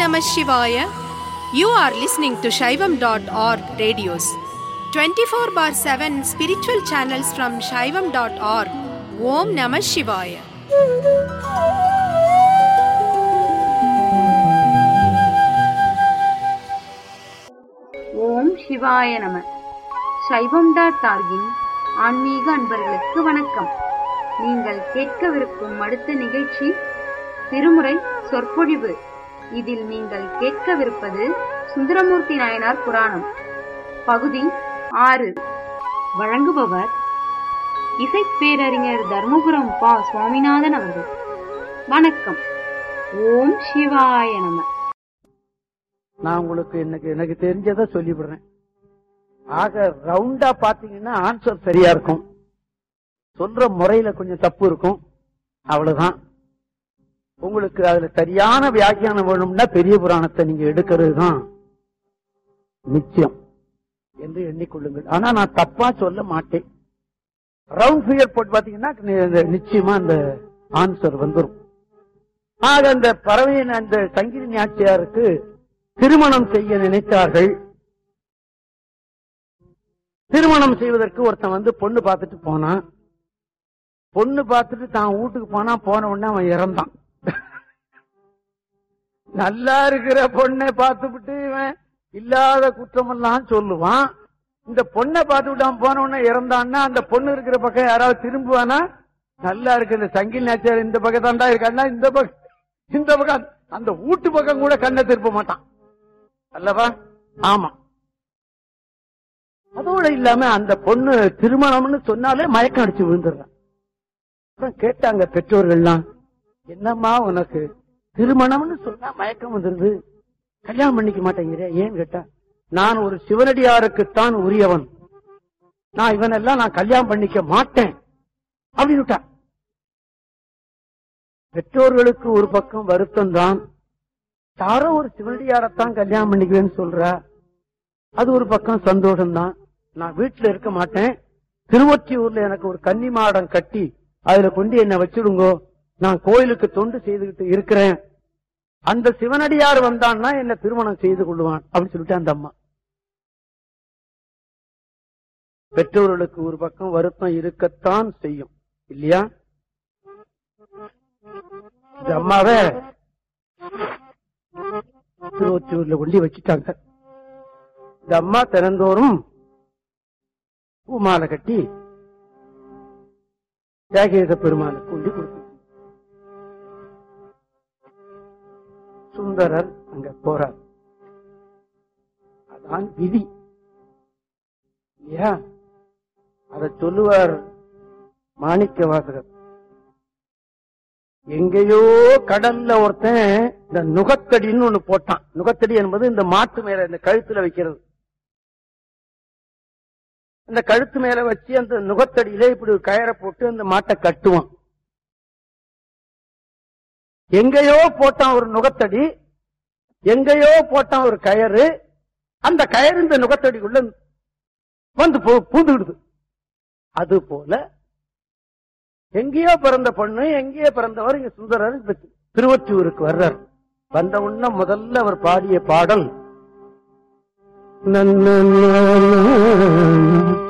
Namah Shivaya. You are listening to Shaivam.org radios. 24 bar 7 spiritual channels from Shaivam.org. Om Namah Shivaya. ஓம் சிவாய நம சைவம் dot டார்கின் ஆன்மீக அன்பர்களுக்கு வணக்கம் நீங்கள் கேட்கவிருக்கும் அடுத்த நிகழ்ச்சி திருமுறை சொற்பொழிவு இதில் நீங்கள் கேட்கவிருப்பது சுந்தரமூர்த்தி நாயனார் புராணம் பகுதி ஆறு வழங்குபவர் இசைப்பேரறிஞர் தர்மபுரம் பா சுவாமிநாதன் அவர்கள் வணக்கம் ஓம் சிவாய நம நான் உங்களுக்கு எனக்கு எனக்கு தெரிஞ்சதை சொல்லிவிடுறேன் ஆக ரவுண்டா பாத்தீங்கன்னா ஆன்சர் சரியா இருக்கும் சொல்ற முறையில கொஞ்சம் தப்பு இருக்கும் அவ்வளவுதான் உங்களுக்கு அதுல சரியான வியாக்கியானம் வேணும்னா பெரிய புராணத்தை நீங்க எடுக்கிறது தான் நிச்சயம் என்று எண்ணிக்கொள்ளுங்கள் ஆனா நான் தப்பா சொல்ல மாட்டேன் ரவுண்ட் ஃபிகர் போட்டு பாத்தீங்கன்னா நி- நிச்சயமா அந்த ஆன்சர் வந்துரும் ஆக அந்த பறவையின் அந்த சங்கிரி நாச்சியாருக்கு திருமணம் செய்ய நினைத்தார்கள் திருமணம் செய்வதற்கு ஒருத்தன் வந்து பொண்ணு பார்த்துட்டு போனான் பொண்ணு பார்த்துட்டு தான் வீட்டுக்கு போனா போன உடனே அவன் இறந்தான் நல்லா இருக்கிற பொண்ணை பார்த்துவிட்டு இவன் இல்லாத குற்றமெல்லாம் சொல்லுவான் இந்த பொண்ணை பார்த்துட்டு அவன் போன உடனே இறந்தான்னா அந்த பொண்ணு இருக்கிற பக்கம் யாராவது திரும்புவானா நல்லா இருக்கு இந்த சங்கில் நாச்சியார் இந்த பக்கம் தாண்டா இருக்கான்னா இந்த பக்கம் இந்த பக்கம் அந்த வீட்டு பக்கம் கூட கண்ணை திருப்ப மாட்டான் அல்லவா ஆமா அதோட இல்லாம அந்த பொண்ணு திருமணம்னு சொன்னாலே மயக்கம் அடிச்சு விழுந்துடுறான் அப்புறம் கேட்டாங்க பெற்றோர்கள்லாம் என்னம்மா உனக்கு திருமணம்னு சொன்னா மயக்கம் வந்துருது கல்யாணம் பண்ணிக்க மாட்டேங்கிற ஏன் கேட்டா நான் ஒரு சிவனடியாருக்குத்தான் உரியவன் நான் இவனெல்லாம் நான் கல்யாணம் பண்ணிக்க மாட்டேன் அப்படின்னு விட்டா பெற்றோர்களுக்கு ஒரு பக்கம் வருத்தம் தான் யாரோ ஒரு சிவனடியாரத்தான் கல்யாணம் பண்ணிக்குவேன்னு சொல்றா அது ஒரு பக்கம் சந்தோஷம் தான் நான் வீட்டுல இருக்க மாட்டேன் திருவொற்றியூர்ல எனக்கு ஒரு கன்னி மாடம் கட்டி அதுல கொண்டு என்ன வச்சிடுங்கோ நான் கோயிலுக்கு தொண்டு செய்துகிட்டு இருக்கிறேன் அந்த சிவனடியார் வந்தான்னா என்ன திருமணம் செய்து கொள்வான் அப்படின்னு சொல்லிட்டு அந்த அம்மா பெற்றோர்களுக்கு ஒரு பக்கம் வருத்தம் இருக்கத்தான் செய்யும் இல்லையா இந்த அம்மாவை திருவொற்றியூர்ல கொண்டு வச்சுட்டாங்க இந்த அம்மா தினந்தோறும் பூமாலை கட்டி தியாகேச பெருமானுக்கு கொண்டு கொடுத்து சுந்தரர் அங்க போறார் அதான் விதி இல்லையா அத சொல்லுவார் மாணிக்க வாசகர் எங்கேயோ கடல்ல ஒருத்தன் இந்த நுகத்தடின்னு ஒண்ணு போட்டான் நுகத்தடி என்பது இந்த மாட்டு மேல இந்த கழுத்துல வைக்கிறது அந்த கழுத்து மேல வச்சு அந்த நுகத்தடியில இப்படி ஒரு கயரை போட்டு அந்த மாட்டை கட்டுவான் எங்கேயோ போட்டான் ஒரு நுகத்தடி எங்கேயோ போட்டான் ஒரு கயறு அந்த கயறு இந்த நுகத்தடிக்குள்ள வந்து பூ- பூந்துக்கிடுது அது போல எங்கேயோ பிறந்த பொண்ணு எங்கேயோ பிறந்தவர் இங்க சுந்தரர் இப்ப திருவொற்றியூருக்கு வர்றார் வந்த உடனே முதல்ல அவர் பாடிய பாடல் நன்ன